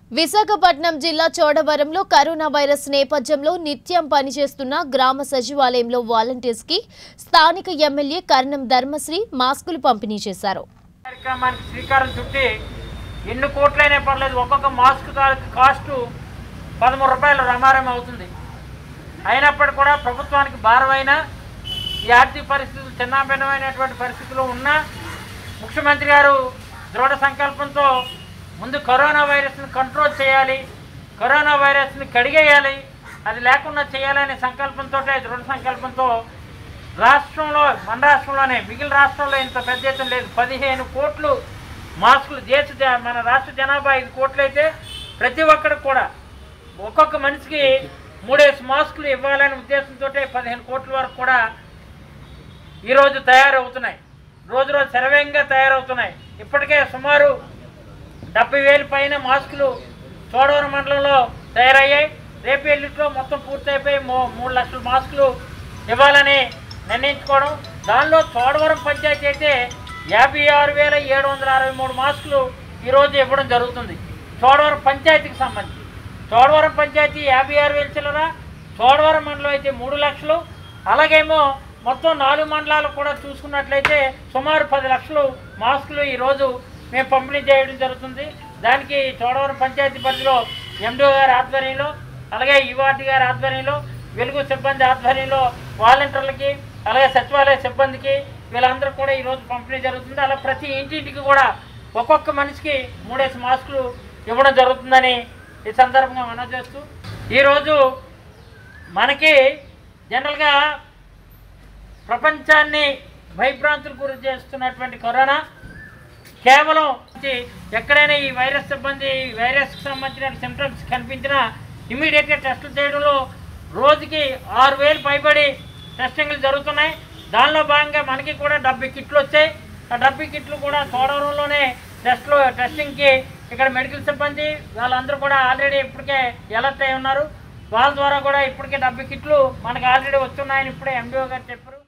విశాఖపట్నం జిల్లా చోడవరంలో corona virus నేపథ్యంలో నిత్యం పనిచేస్తున్న గ్రామ సచివాలయంలో వాలంటీర్స్ కి స్థానిక ఎమ్మెల్యే కర్ణం ధర్మశ్రీ మాస్కులు పంపిణీ చేశారు కార్యక్రమానికి శ్రీకారం చుట్టి ఎన్ని కోట్లైనా పర్లేదు ఒక్కొక్క మాస్క్ తాలూకు కాస్టు పదమూడు రూపాయలు రమారం అవుతుంది అయినప్పటికీ కూడా ప్రభుత్వానికి భారమైన ఈ ఆర్థిక పరిస్థితులు చిన్నాభిన్నమైనటువంటి పరిస్థితులు ఉన్నా ముఖ్యమంత్రి గారు దృఢ సంకల్పంతో ముందు కరోనా వైరస్ని కంట్రోల్ చేయాలి కరోనా వైరస్ని కడిగేయాలి అది లేకుండా చేయాలనే సంకల్పంతో దృఢ సంకల్పంతో రాష్ట్రంలో మన రాష్ట్రంలోనే మిగిలిన రాష్ట్రంలో ఇంత పెద్ద ఎత్తున లేదు పదిహేను కోట్లు మాస్కులు దేశ జ- మన రాష్ట్ర జనాభా ఐదు కోట్లు అయితే ప్రతి ఒక్కరికి కూడా ఒక్కొక్క మనిషికి మూడేసి మాస్కులు ఇవ్వాలనే ఉద్దేశంతో పదిహేను కోట్ల వరకు కూడా ఈరోజు తయారవుతున్నాయి రోజు రోజు శరవేగంగా తయారవుతున్నాయి ఇప్పటికే సుమారు డెబ్బై వేల పైన మాస్కులు చోడవరం మండలంలో తయారయ్యాయి రేపు ఎల్లుట్లో మొత్తం పూర్తయిపోయి మూ మూడు లక్షల మాస్కులు ఇవ్వాలని నిర్ణయించుకోవడం దానిలో చోడవరం పంచాయతీ అయితే యాభై ఆరు వేల ఏడు వందల అరవై మూడు మాస్కులు ఈరోజు ఇవ్వడం జరుగుతుంది చోడవరం పంచాయతీకి సంబంధించి చోడవరం పంచాయతీ యాభై ఆరు వేల చిల్లర చోడవరం మండలం అయితే మూడు లక్షలు అలాగేమో మొత్తం నాలుగు మండలాలు కూడా చూసుకున్నట్లయితే సుమారు పది లక్షలు మాస్కులు ఈరోజు మేము పంపిణీ చేయడం జరుగుతుంది దానికి చోడవరం పంచాయతీ పరిధిలో ఎండిఓ గారి ఆధ్వర్యంలో అలాగే ఈవార్డు గారి ఆధ్వర్యంలో వెలుగు సిబ్బంది ఆధ్వర్యంలో వాలంటీర్లకి అలాగే సచివాలయ సిబ్బందికి వీళ్ళందరూ కూడా ఈరోజు పంపిణీ జరుగుతుంది అలా ప్రతి ఇంటింటికి కూడా ఒక్కొక్క మనిషికి మూడేసి మాస్కులు ఇవ్వడం జరుగుతుందని ఈ సందర్భంగా మనం చేస్తూ ఈరోజు మనకి జనరల్గా ప్రపంచాన్ని భయభ్రాంతులకు గురి చేస్తున్నటువంటి కరోనా కేవలం ఇది ఎక్కడైనా ఈ వైరస్ సిబ్బంది ఈ వైరస్కి సంబంధించిన సిమ్టమ్స్ కనిపించినా ఇమీడియట్గా టెస్టులు చేయడంలో రోజుకి ఆరు వేలు పైబడి టెస్టింగ్లు జరుగుతున్నాయి దానిలో భాగంగా మనకి కూడా డెబ్బై కిట్లు వచ్చాయి ఆ డెబ్బై కిట్లు కూడా చోడవరంలోనే టెస్ట్లు టెస్టింగ్కి ఇక్కడ మెడికల్ సిబ్బంది వాళ్ళందరూ కూడా ఆల్రెడీ ఇప్పటికే అలర్ట్ అయి ఉన్నారు వాళ్ళ ద్వారా కూడా ఇప్పటికే డెబ్బై కిట్లు మనకి ఆల్రెడీ వచ్చున్నాయని ఇప్పుడే ఎండిఓ గారు చెప్పారు